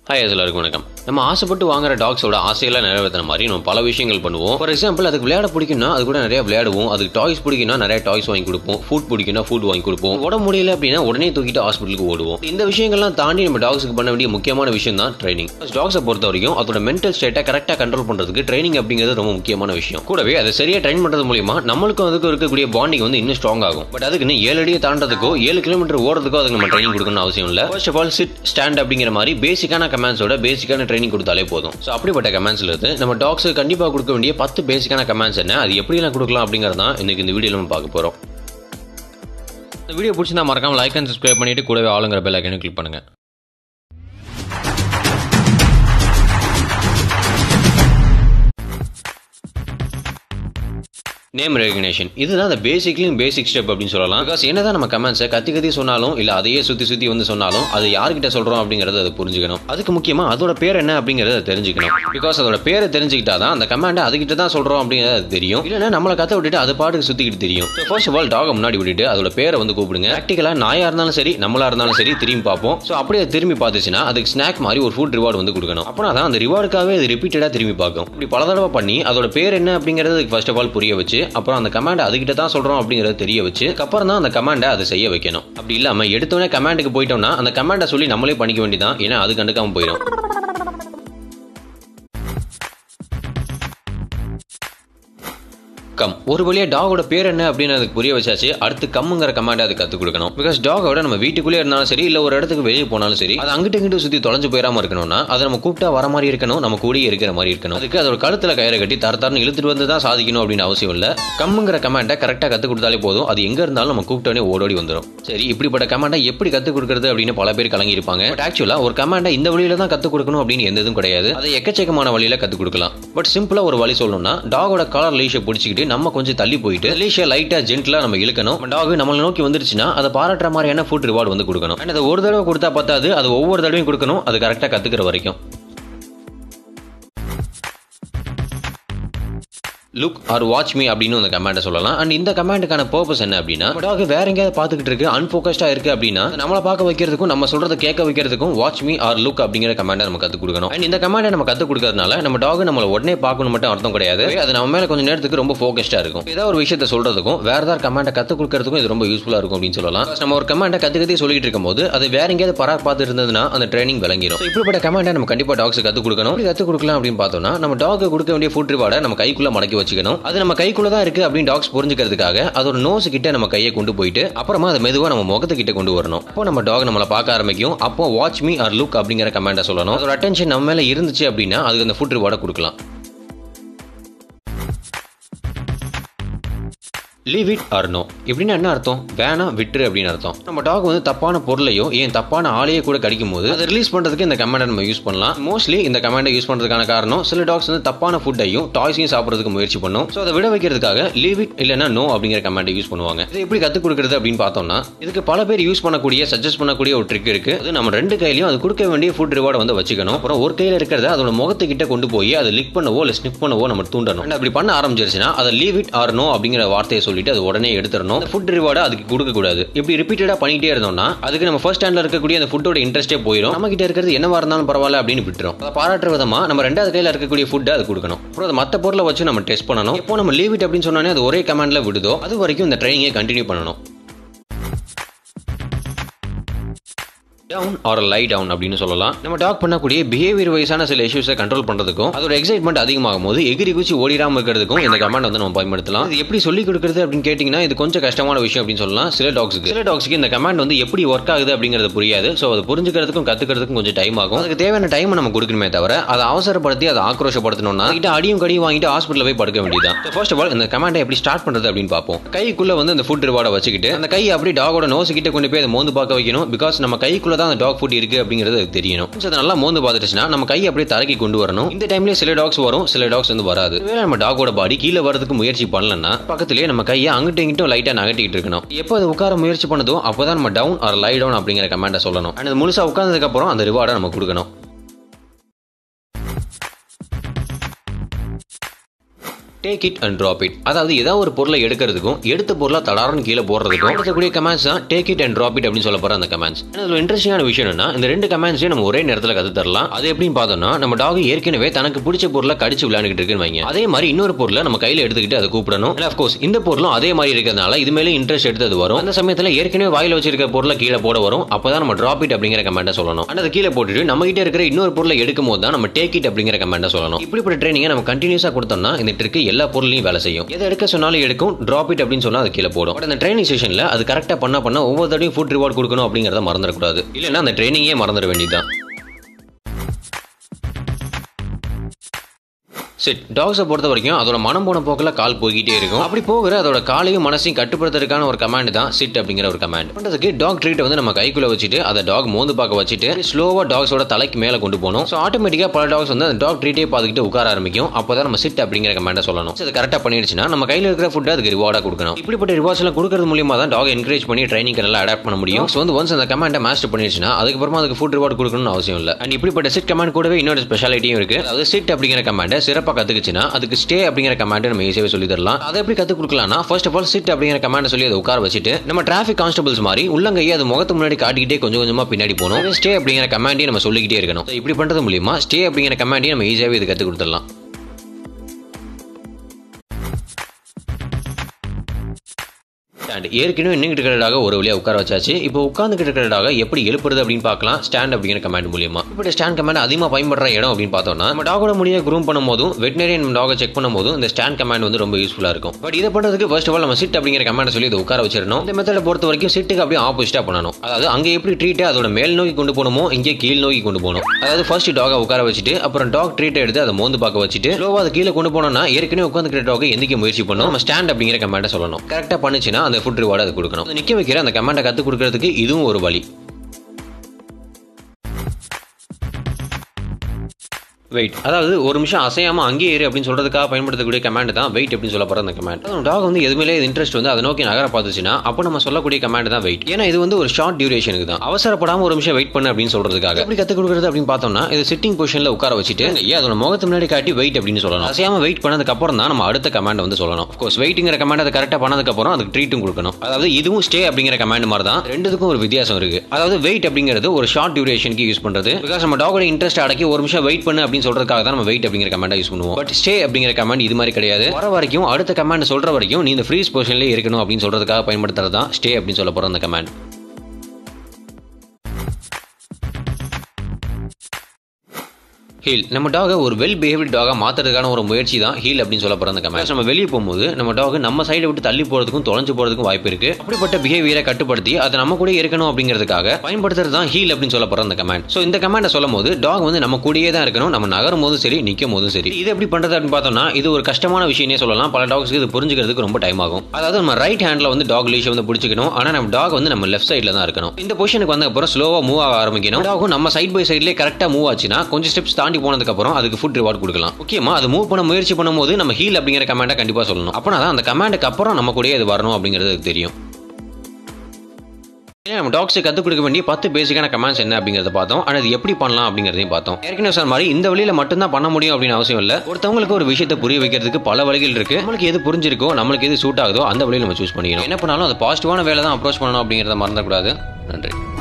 hi எல்லாருக்கும் வணக்கம் நம்ம ஆசைப்பட்டு வாங்குற டாக்ஸோட ஆசையெல்லாம் நிறைவேற்றின மாதிரி நம்ம பல விஷயங்கள் பண்ணுவோம் ஃபார் எக்ஸாம்பிள் அதுக்கு விளையாட பிடிக்கும்னா அது கூட நிறைய விளையாடுவோம் அதுக்கு டாய்ஸ் பிடிக்கும்னா நிறைய டாய்ஸ் வாங்கி கொடுப்போம் ஃபுட் பிடிக்கும்னா ஃபுட் வாங்கி கொடுப்போம் உடம்பு முடியல அப்படின்னா உடனே தூக்கிட்டு ஹாஸ்பிட்டலுக்கு ஓடுவோம் இந்த விஷயங்கள்லாம் தாண்டி நம்ம டாக்ஸுக்கு பண்ண வேண்டிய முக்கியமான விஷயம் தான் ட்ரைனிங் டாக்ஸை பொறுத்த வரைக்கும் அதோட மென்டல் ஸ்டேட்டை கரெக்டாக கண்ட்ரோல் பண்ணுறதுக்கு ட்ரைனிங் அப்படிங்கிறது ரொம்ப முக்கியமான விஷயம் கூடவே அதை சரியாக ட்ரைன் பண்ணுறது மூலியமா நம்மளுக்கும் அதுக்கும் இருக்கக்கூடிய பாண்டிங் வந்து இன்னும் ஸ்ட்ராங் ஆகும் பட் அதுக்குன்னு ஏழு அடியை தாண்டதுக்கோ ஏழு கிலோமீட்டர் ஓடுறதுக்கோ அதுக்கு நம்ம ட்ரைனிங் கொடுக்கணும்னு அவசியம் இல்லை first of all sit stand அப்படிங்கிற மாதிரி பேசிக்கான கமாண்ட்ஸோட பேசிக்கான ட்ரைனிங் கொடுத்தாலே போதும் ஸோ அப்படிப்பட்ட கமாண்ட்ஸ்ல இருந்து நம்ம டாக்ஸ் கண்டிப்பாக கொடுக்க வேண்டிய பத்து பேசிக்கான கமாண்ட்ஸ் என்ன அது எப்படிலாம் கொடுக்கலாம் அப்படிங்கிறது தான் இன்னைக்கு இந்த வீடியோவில் நம்ம பார்க்க போகிறோம் இந்த வீடியோ பிடிச்சிருந்தா மறக்காம லைக் அண்ட் சப்ஸ்கிரைப் பண்ணிட்டு கூடவே ஆளுங்கிற பெல் ஐக்கனையும் கிளிக் பண்ணுங்க நேம் ரெகனேஷன் இதுதான் அந்த பேசிக்லியும் பேசிக் ஸ்டெப் அப்படின்னு சொல்லலாம் பிகாஸ் என்னதான் நம்ம கமெண்ட்ஸை கத்தி கத்தி சொன்னாலும் இல்லை அதையே சுற்றி சுற்றி வந்து சொன்னாலும் அது யார்கிட்ட சொல்கிறோம் அப்படிங்கிறத அதை புரிஞ்சுக்கணும் அதுக்கு முக்கியமாக அதோட பேர் என்ன அப்படிங்கிறத தெரிஞ்சுக்கணும் பிகாஸ் அதோட பேரை தெரிஞ்சுக்கிட்டா தான் அந்த கமாண்டை அதுகிட்ட தான் சொல்கிறோம் அப்படிங்கிறது அது தெரியும் இல்லைன்னா நம்மளை கத்த விட்டுட்டு அது பாட்டுக்கு சுற்றிக்கிட்டு தெரியும் ஃபர்ஸ்ட் ஆஃப் ஆல் டாகை முன்னாடி விட்டுட்டு அதோட பேரை வந்து கூப்பிடுங்க ப்ராக்டிக்கலாக நாயாக இருந்தாலும் சரி நம்மளா இருந்தாலும் சரி திரும்பி பார்ப்போம் ஸோ அப்படியே திரும்பி பார்த்துச்சுன்னா அதுக்கு ஸ்நாக் மாதிரி ஒரு ஃபுட் ரிவார்டு வந்து கொடுக்கணும் அப்புறம் தான் அந்த ரிவார்டுக்காகவே அது ரிப்பீட்டடாக திரும்பி பார்க்கும் இப்படி பல தடவை பண்ணி அதோட பேர் என்ன அப்படிங்கிறது ஃபர்ஸ்ட் ஆஃப் ஆல் புரிய வச்சு அப்புறம் அந்த கமாண்டை அதுகிட்ட தான் சொல்கிறோம் அப்படிங்கிறத தெரிய வச்சு அப்புறம் தான் அந்த கமாண்டை அதை செய்ய வைக்கணும் அப்படி இல்லாமல் எடுத்தோடனே கமாண்டுக்கு போயிட்டோம்னா அந்த கமாண்டை சொல்லி நம்மளே பண்ணிக்க வேண்டியதான் ஏன்னா அது கண்டுக்காம போயிடும் கம் ஒரு வழியா டாகோட பேர் என்ன அப்படின்னு அதுக்கு புரிய வச்சாச்சு அடுத்து கம்முங்கிற கமாண்டை அது கற்றுக் கொடுக்கணும் பிகாஸ் டாகோட நம்ம வீட்டுக்குள்ளே இருந்தாலும் சரி இல்லை ஒரு இடத்துக்கு வெளியே போனாலும் சரி அது அங்கிட்ட இங்கிட்ட சுற்றி தொலைஞ்சு போயிடாம இருக்கணும்னா அதை நம்ம கூப்பிட்டா வர மாதிரி இருக்கணும் நம்ம கூடயே இருக்கிற மாதிரி இருக்கணும் அதுக்கு அதோட கழுத்தில் கயிறை கட்டி தர தரன்னு இழுத்துட்டு வந்து தான் சாதிக்கணும் அப்படின்னு அவசியம் இல்லை கம்முங்கிற கமாண்டை கரெக்டாக கற்றுக் கொடுத்தாலே போதும் அது எங்கே இருந்தாலும் நம்ம கூப்பிட்டோடனே ஓடோடி வந்துடும் சரி இப்படிப்பட்ட கமாண்டை எப்படி கற்றுக் கொடுக்குறது அப்படின்னு பல பேர் கலங்கி இருப்பாங்க பட் ஆக்சுவலாக ஒரு கமாண்டை இந்த வழியில தான் கற்றுக் கொடுக்கணும் அப்படின்னு எந்த இதுவும் கிடையாது அதை எக்கச்சக்கமான வழியில கற்றுக் கொடுக்கலாம் பட் சிம்பிளாக ஒரு வழி சொல்லணும்னா டாகோட காலர் லீஷை பிடிச்சிக்கிட்டு நம்ம கொஞ்சம் தள்ளி போயிட்டு லீஷை லைட்டா ஜென்ட்லா நம்ம இழுக்கணும் டாக் நம்மளை நோக்கி வந்துருச்சுன்னா அதை பாராட்டுற மாதிரியான ஃபுட் ரிவார்டு வந்து கொடுக்கணும் அண்ட் அதை ஒரு தடவை கொடுத்தா பார்த்தாது அது ஒவ்வொரு தடவையும் கொடுக்கணும் அது கரெக்டாக கத்துக்கிற வரைக்கும் லுக் ஆர் வாட்ச் மீ அப்படின்னு அந்த கமாண்டை சொல்லலாம் அண்ட் இந்த கமாண்டுக்கான பர்பஸ் என்ன அப்படின்னா டாக் வேற எங்கேயாவது பார்த்துக்கிட்டு இருக்கு அன்ஃபோக்கஸ்டா இருக்கு அப்படின்னா நம்மளை பார்க்க வைக்கிறதுக்கும் நம்ம சொல்றதை கேட்க வைக்கிறதுக்கும் வாட்ச் மீ ஆர் லுக் அப்படிங்கிற கமாண்டை நம்ம கற்றுக் கொடுக்கணும் அண்ட் இந்த கமாண்டை நம்ம கற்றுக் கொடுக்கறதுனால நம்ம டாக் நம்மளை உடனே பார்க்கணும் மட்டும் அர்த்தம் கிடையாது அது நம்ம மேல கொஞ்சம் நேரத்துக்கு ரொம்ப ஃபோக்கஸ்டா இருக்கும் ஏதாவது ஒரு விஷயத்தை சொல்றதுக்கும் வேற ஏதாவது கமாண்டை கற்றுக் கொடுக்கறதுக்கும் இது ரொம்ப யூஸ்ஃபுல்லா இருக்கும் அப்படின்னு சொல்லலாம் நம்ம ஒரு கமாண்டை கத்து கத்தி சொல்லிட்டு இருக்கும்போது அது வேற எங்கேயாவது பரா பார்த்து இருந்ததுன்னா அந்த ட்ரைனிங் விளங்கிடும் So, இப்படிப்பட்ட கமாண்டை நம்ம கண்டிப்பா டாக்ஸ் கற்றுக் கொடுக்கணும் இப்படி கற்றுக் கொடுக்கலாம் அப்படின்னு பார்த்தோம்னா நம்ம டாக் கொடுக்க வேண்டிய ஃபுட் ரிவார்டை நம்ம கைக்குள்ள மடக்கி வச்சுக்கணும் அது நம்ம கைக்குள்ள தான் இருக்கு அப்படின்னு டாக்ஸ் புரிஞ்சுக்கிறதுக்காக அதோட நோஸ் கிட்ட நம்ம கையை கொண்டு போயிட்டு அப்புறமா அதை மெதுவா நம்ம முகத்துக்கிட்ட கொண்டு வரணும் அப்போ நம்ம டாக் நம்மளை பார்க்க ஆரம்பிக்கும் அப்போ வாட்ச் மீ ஆர் லுக் அப்படிங்கிற கமாண்டை சொல்லணும் அதோட அட்டென்ஷன் நம்ம மேல இருந்துச்சு அப்படின்னா அதுக்கு அந்த ஃபுட் ரிவார்டை கொடுக்கலாம் லீவ் இட் ஆர் நோ இப்படின்னு என்ன அர்த்தம் வேணாம் விட்டுரு அப்படின்னு அர்த்தம் நம்ம டாக் வந்து தப்பான பொருளையோ ஏன் தப்பான ஆளையோ கூட கடிக்கும் போது அதை ரிலீஸ் பண்றதுக்கு இந்த கமாண்டை நம்ம யூஸ் பண்ணலாம் மோஸ்ட்லி இந்த கமாண்டை யூஸ் பண்றதுக்கான காரணம் சில டாக்ஸ் வந்து தப்பான ஃபுட்டையும் டாய்ஸையும் சாப்பிட்றதுக்கு முயற்சி பண்ணும் ஸோ அதை விட வைக்கிறதுக்காக லீவ் இட் இல்லைன்னா நோ அப்படிங்கிற கமாண்டை யூஸ் பண்ணுவாங்க இதை எப்படி கற்றுக் கொடுக்குறது அப்படின்னு பார்த்தோம்னா இதுக்கு பல பேர் யூஸ் பண்ணக்கூடிய சஜஸ்ட் பண்ணக்கூடிய ஒரு ட்ரிக் இருக்கு அது நம்ம ரெண்டு கையிலையும் அது கொடுக்க வேண்டிய ஃபுட் ரிவார்டை வந்து வச்சுக்கணும் அப்புறம் ஒரு கையில் இருக்கிறத அதோட முகத்துக்கிட்ட கொண்டு போய் அதை லிக் பண்ணவோ இல்லை ஸ்னிப் பண்ணவோ நம்ம தூண்டணும் And அப்படி பண்ண ஆரம்பிச்சிருச்சுன்னா அதை லீவ் இட் ஆர் நோ அப்படிங்கிற வார்த்தையை சொல்லிட்டு அது உடனே எடுத்துடணும் ஃபுட் ரிவார்டை அதுக்கு கொடுக்க கூடாது இப்படி ரிப்பீட்டடா பண்ணிட்டே இருந்தோம்னா அதுக்கு நம்ம ஃபர்ஸ்ட் ஸ்டாண்ட்ல இருக்கக்கூடிய அந்த ஃபுட்டோட இன்ட்ரெஸ்டே போயிடும் நம்ம கிட்ட இருக்கிறது என்னவா இருந்தாலும் பரவாயில்ல அப்படின்னு விட்டுரும் அதை பாராட்டுற விதமா நம்ம ரெண்டாவது கையில இருக்கக்கூடிய ஃபுட்டை அது கொடுக்கணும் அப்புறம் அது மற்ற பொருளை வச்சு நம்ம டெஸ்ட் பண்ணணும் இப்போ நம்ம லீவ் இட் அப்படின்னு சொன்னாலே அது ஒரே கமாண்ட்ல விடுதோ அது வரைக்கும் இந்த ட்ரைனிங்கை கண்டினியூ பண்ணணும் டவுன் ஆர் லை டவுன் அப்படின்னு சொல்லலாம் நம்ம டாக் பண்ணக்கூடிய பிஹேவியர் வைஸான சில இஷ்யூஸை கண்ட்ரோல் பண்ணுறதுக்கும் அதோட எக்ஸைட்மெண்ட் அதிகமாகும் போது எகிரி குச்சி ஓடிடாம இருக்கிறதுக்கும் இந்த கமாண்ட் வந்து நம்ம பயன்படுத்தலாம் இது எப்படி சொல்லி கொடுக்குறது அப்படின்னு கேட்டிங்கன்னா இது கொஞ்சம் கஷ்டமான விஷயம் அப்படின்னு சொல்லலாம் சில டாக்ஸுக்கு சில டாக்ஸுக்கு இந்த கமாண்ட் வந்து எப்படி ஒர்க் ஆகுது அப்படிங்கிறது புரியாது ஸோ அது புரிஞ்சுக்கிறதுக்கும் கற்றுக்கிறதுக்கும் கொஞ்சம் டைம் ஆகும் அதுக்கு தேவையான டைம் நம்ம கொடுக்கணுமே தவிர அதை அவசரப்படுத்தி அதை ஆக்ரோஷப்படுத்தணும்னா கிட்ட அடியும் கடியும் வாங்கிட்டு ஹாஸ்பிட்டல் போய் படுக்க வேண்டியதான் ஃபர்ஸ்ட் ஆஃப் ஆல் இந்த கமாண்டை எப்படி ஸ்டார்ட் பண்ணுறது அப்படின்னு பார்ப்போம் கைக்குள்ள வந்து அந்த ஃபுட் ரிவார்டை வச்சுக்கிட்டு அந்த கை அப்படி டாகோட நோஸ் கிட்ட கொண்டு போய் அதை மோந்து பார்க்க வைக்கணும் பிகாஸ் நம்ம கைக்குள்ள தான் அந்த டாக் ஃபுட் இருக்கு அப்படிங்கிறது அதுக்கு தெரியணும் So, அதை நல்லா மோந்து பார்த்துட்டுச்சுன்னா நம்ம கையை அப்படியே தரக்கி கொண்டு வரணும் இந்த டைம்லேயே சில டாக்ஸ் வரும் சில டாக்ஸ் வந்து வராது ஒருவேளை நம்ம டாகோட பாடி கீழே வரதுக்கு முயற்சி பண்ணலன்னா பக்கத்துலேயே நம்ம கையை அங்கிட்டும் இங்கிட்டும் லைட்டாக நகட்டிட்டு இருக்கணும் எப்போ அது உட்கார முயற்சி பண்ணதோ அப்பதான் நம்ம டவுன் ஆர் லை டவுன் அப்படிங்கிற கமாண்டை சொல்லணும் அண்ட் அது முழுசா உட்கார்ந்ததுக்கு அப்புறம் அந்த ரிவார்டை நம்ம கொடுக்கணும் take it and drop it அதாவது ஏதாவது ஒரு பொருளை எடுக்கிறதுக்கும் எடுத்த பொருளை தடாரன்னு கீழே போடுறதுக்கும் எடுக்கக்கூடிய கமெண்ட்ஸ் தான் take it and drop it அப்படின்னு சொல்ல போற அந்த கமெண்ட்ஸ் இதுல இன்ட்ரெஸ்டிங்கான விஷயம் என்னன்னா இந்த ரெண்டு கமெண்ட்ஸையும் நம்ம ஒரே நேரத்தில் கத்து தரலாம் அது எப்படின்னு பார்த்தோம்னா நம்ம டாக் ஏற்கனவே தனக்கு பிடிச்ச பொருளை கடிச்சு விளையாண்டுட்டு இருக்குன்னு வைங்க அதே மாதிரி இன்னொரு பொருளை நம்ம கையில எடுத்துக்கிட்டு அதை கூப்பிடணும் அண்ட் கோர்ஸ் இந்த பொருளும் அதே மாதிரி இருக்கிறதுனால இது மேலே இன்ட்ரெஸ்ட் எடுத்தது வரும் அந்த சமயத்தில் ஏற்கனவே வாயில வச்சிருக்க பொருளை கீழே போட வரும் அப்பதான் நம்ம ட்ராப் இட் அப்படிங்கிற கமெண்ட்டை சொல்லணும் அண்ட் அதை கீழே போட்டுட்டு நம்ம கிட்ட இருக்கிற இன்னொரு பொருளை எடுக்கும் போது தான் நம்ம டேக் இட் அப்படிங்கிற கமெண்ட்டை சொல்லணும் இப்படிப்பட்ட ட்ரைனிங்கை நம்ம கண்டினியூஸா கொடுத்தோம்னா இந்த ட்ரிக் எல்லா பொருளையும் வேலை செய்யும் எதை எடுக்க சொன்னாலும் எடுக்கும் ட்ராப் இட் அப்படின்னு சொன்னா அது கீழே போடும் பட் அந்த ட்ரைனிங் செஷன்ல அது கரெக்டா பண்ண பண்ண ஒவ்வொரு தடையும் ஃபுட் ரிவார்ட் கொடுக்கணும் அப்படிங்கறத மறந்துடக்கூடாது இல்லைன்னா அந்த ட்ரைனிங்கே மறந்துட வேண்டியதுதான் சரி டாக்ஸை பொறுத்த வரைக்கும் அதோட மனம் போன போக்கில் கால் போய்கிட்டே இருக்கும் அப்படி போகிற அதோட காலையும் மனசையும் கட்டுப்படுத்துறதுக்கான ஒரு கமாண்ட் தான் சிட் அப்படிங்கிற ஒரு கமாண்ட் பண்றதுக்கு டாக் ட்ரீட்டை வந்து நம்ம கைக்குள்ள வச்சுட்டு அதை டாக் மோந்து பார்க்க வச்சுட்டு ஸ்லோவா டாக்ஸோட தலைக்கு மேலே கொண்டு போகணும் ஸோ ஆட்டோமேட்டிக்காக பல டாக்ஸ் வந்து அந்த டாக் ட்ரீட்டே பார்த்துக்கிட்டு உட்கார ஆரம்பிக்கும் அப்போ தான் நம்ம சிட் அப்படிங்கிற கமாண்டை சொல்லணும் அது கரெக்டாக பண்ணிடுச்சுன்னா நம்ம கையில் இருக்கிற ஃபுட்டை அதுக்கு ரிவார்டாக கொடுக்கணும் இப்படிப்பட்ட ரிவார்ட்ஸ் எல்லாம் கொடுக்கறது மூலியமா தான் டாக் என்கரேஜ் பண்ணி ட்ரைனிங் நல்லா அடாப்ட் பண்ண முடியும் ஸோ வந்து ஒன்ஸ் அந்த கமாண்டை மாஸ்டர் பண்ணிடுச்சுன்னா அதுக்கப்புறமா அதுக்கு ஃபுட் ரிவார்ட் கொடுக்கணும்னு அவசியம் இல்லை அண்ட் இப்படிப்பட்ட சிட் கமாண்ட் கூடவே இன்னொரு ஸ்பெஷாலிட்டியும் இருக்கு அதாவது சிட் அப்படிங்கிற கமாண்டை சிறப்பாக கற்றுக்குச்சுன்னா அதுக்கு ஸ்டே அப்படிங்கிற கமாண்ட் நம்ம ஈஸியாகவே சொல்லி தரலாம் அதை எப்படி கற்றுக் கொடுக்கலாம்னா ஃபர்ஸ்ட் ஆஃப் ஆல் சிட் அப்படிங்கிற கமாண்ட் சொல்லி அதை உட்கார வச்சுட்டு நம்ம டிராஃபிக் கான்ஸ்டபிள்ஸ் மாதிரி உள்ளங்கையை அது முகத்து முன்னாடி காட்டிக்கிட்டே கொஞ்சம் கொஞ்சமாக பின்னாடி போகணும் ஸ்டே அப்படிங்கிற கமாண்டையும் நம்ம சொல்லிக்கிட்டே இருக்கணும் So, இப்படி பண்ணுறது மூலியமா ஸ்டே அப்படிங்கிற கமாண்டையும் நம்ம ஈஸியாகவே இது கற்றுக் கொடுத்துடலாம் ஸ்டாண்ட் ஏற்கனவே நின்றுட்டு இருக்கிறதாக ஒரு வழியாக உட்கார வச்சாச்சு இப்போ உட்காந்துக்கிட்டு இருக்கிறதாக எப்படி எழுப்புறது அப்படின்னு பார்க்கலாம் ஸ்டாண்ட் அப்படிங்கிற கமாண்ட் மூலியமா இப்படி ஸ்டாண்ட் கமாண்ட் அதிகமாக பயன்படுற இடம் அப்படின்னு பார்த்தோம்னா நம்ம டாகோட முடிய க்ரூம் பண்ணும்போதும் வெட்டினரியன் டாகை செக் பண்ணும்போதும் இந்த ஸ்டாண்ட் கமாண்ட் வந்து ரொம்ப யூஸ்ஃபுல்லாக இருக்கும் பட் இதை பண்ணுறதுக்கு ஃபர்ஸ்ட் ஆஃப் ஆல் நம்ம சிட் அப்படிங்கிற கமாண்ட் சொல்லி இதை உட்கார வச்சிடணும் இந்த மெத்தடை பொறுத்த வரைக்கும் சிட்டுக்கு அப்படியே ஆப்போசிட்டாக பண்ணணும் அதாவது அங்கே எப்படி ட்ரீட்டை அதோட மேல் நோக்கி கொண்டு போகணுமோ இங்கே கீழ் நோக்கி கொண்டு போகணும் அதாவது ஃபர்ஸ்ட் டாகை உட்கார வச்சுட்டு அப்புறம் டாக் ட்ரீட்டை எடுத்து அதை மோந்து பார்க்க வச்சுட்டு ஸ்லோவாக அதை கீழே கொண்டு போனோம்னா ஏற்கனவே உட்காந்துக்கிற டாகை எந்திக்க முயற்சி பண்ணணும் நம்ம ஸ்டாண்ட் அப்படிங்கிற கமாண்டை சொல்லணும் கரெக்டாக பண்ணுச்சுன்னா அந்த ஃபுட் ரிவார்டு அது கொடுக்கணும் அதை நிற்க வைக்கிற அந்த கமாண்டை கற்றுக் கொடுக்கறதுக்கு இதுவும் ஒரு வழி வெயிட் அதாவது ஒரு நிமிஷம் அசையாம அங்கேயே இரு அப்படின்னு சொல்றதுக்காக பயன்படுத்தக்கூடிய கமாண்ட் தான் வெயிட் அப்படின்னு சொல்ல போற அந்த கமாண்ட் டாக் வந்து எதுவுமே இன்ட்ரெஸ்ட் வந்து அதை நோக்கி நகர பார்த்துச்சுன்னா அப்போ நம்ம சொல்லக்கூடிய கமாண்ட் தான் வெயிட் ஏன்னா இது வந்து ஒரு ஷார்ட் டியூரேஷனுக்கு தான் அவசரப்படாம ஒரு நிமிஷம் வெயிட் பண்ணு அப்படின்னு சொல்றதுக்காக எப்படி கற்றுக் கொடுக்குறது அப்படின்னு பார்த்தோம்னா இது சிட்டிங் பொசிஷன்ல உட்கார வச்சுட்டு ஏன் அதோட முகத்து முன்னாடி காட்டி வெயிட் அப்படின்னு சொல்லணும் அசையாம வெயிட் பண்ணதுக்கு அப்புறம் தான் நம்ம அடுத்த கமாண்ட் வந்து சொல்லணும் கோர்ஸ் வெயிட்டுங்கிற கமாண்ட் அதை கரெக்டாக பண்ணதுக்கு அப்புறம் அதுக்கு ட்ரீட்டும் கொடுக்கணும் அதாவது இதுவும் ஸ்டே அப்படிங்கிற கமாண்ட் மாதிரி தான் ரெண்டுத்துக்கும் ஒரு வித்தியாசம் இருக்கு அதாவது வெயிட் அப்படிங்கிறது ஒரு ஷார்ட் டியூரேஷனுக்கு யூஸ் பண்றது பிகாஸ் நம்ம டாகோட இன்ட்ரெஸ்ட் அடக்கி ஒரு நிமிஷம் வெயிட் பண்ணு அப்படின்னு சொல்றதுக்காக தான் நம்ம வெயிட் அப்படிங்கிற கமாண்டை யூஸ் பண்ணுவோம் பட் ஸ்டே அப்படிங்கிற கமாண்ட் இது மாதிரி கிடையாது வர வரைக்கும் அடுத்த கமாண்ட் சொல்ற வரைக்கும் நீ இந்த ஃப்ரீஸ் பொசிஷன்லேயே இருக்கணும் அப்படின்னு சொல்றதுக்காக பயன்படுத்துறது தான் ஸ்டே அப்படின்னு சொல்ல போற அந்த கமாண்ட் ஹீல் நம்ம டாகை ஒரு வெல் பிஹேவியர் டாகா மாத்துறதுக்கான ஒரு முயற்சி தான் ஹீல் அப்படின்னு சொல்ல போற அந்த கமெண்ட் நம்ம வெளியே போகும்போது நம்ம டாக் நம்ம சைடை விட்டு தள்ளி போறதுக்கும் தொலைஞ்சு போறதுக்கும் வாய்ப்பு இருக்கு அப்படிப்பட்ட பிஹேவியரை கட்டுப்படுத்தி அதை நம்ம கூட இருக்கணும் அப்படிங்கிறதுக்காக பயன்படுத்துறது தான் ஹீல் அப்படின்னு சொல்ல போற அந்த கமெண்ட் ஸோ இந்த கமெண்டை சொல்லும் போது டாக் வந்து நம்ம கூடயே தான் இருக்கணும் நம்ம நகரும் போதும் சரி நிற்கும் போதும் சரி இது எப்படி பண்றது அப்படின்னு பார்த்தோம்னா இது ஒரு கஷ்டமான விஷயமே சொல்லலாம் பல டாக்ஸ்க்கு இது புரிஞ்சுக்கிறதுக்கு ரொம்ப டைம் ஆகும் அதாவது நம்ம ரைட் ஹேண்ட்ல வந்து டாக் லீஷை வந்து பிடிச்சிக்கணும் ஆனா நம்ம டாக் வந்து நம்ம லெஃப்ட் சைட்ல தான் இருக்கணும் இந்த பொசிஷனுக்கு வந்த அப்புறம் ஸ்லோவா மூவ் ஆக ஆரம்பிக்கணும் டாகும் நம்ம சைட் பை சைட்லேயே கரெக்டாக மூவ் ஆச்சுன்னா கொஞ்சம் ஸ்டெப்ஸ் தாண்டி போனதுக்கு அப்புறம் அதுக்கு ஃபுட் ரிவார்ட் கொடுக்கலாம் முக்கியமா அது மூவ் பண்ண முயற்சி பண்ணும்போது நம்ம ஹீல் அப்படிங்கிற கமாண்டை கண்டிப்பா சொல்லணும் அப்பனா தான் அந்த கமாண்டுக்கு அப்புறம் நம்ம கூடயே அது வரணும் அப்படிங்கிறது அதுக்கு தெரியும் ஏன் நம்ம டாக்ஸை கற்றுக் கொடுக்க வேண்டிய பத்து பேசிக்கான கமெண்ட்ஸ் என்ன அப்படிங்கிறத பார்த்தோம் ஆனால் அது எப்படி பண்ணலாம் அப்படிங்கிறதையும் பார்த்தோம் ஏற்கனவே சொன்ன மாதிரி இந்த வழியில மட்டும்தான் பண்ண முடியும் அப்படின்னு அவசியம் இல்லை ஒருத்தவங்களுக்கு ஒரு விஷயத்தை புரிய வைக்கிறதுக்கு பல வழிகள் இருக்கு நம்மளுக்கு எது புரிஞ்சிருக்கோ நம்மளுக்கு எது சூட் ஆகுதோ அந்த வழியில் நம்ம சூஸ் பண்ணிக்கணும் என்ன பண்ணாலும் அது பாசிட்டிவான வேலை தான் அப்ரோச் பண்ணணும் அப்படிங்கிறத மறந்துடக்கூடாது நன்றி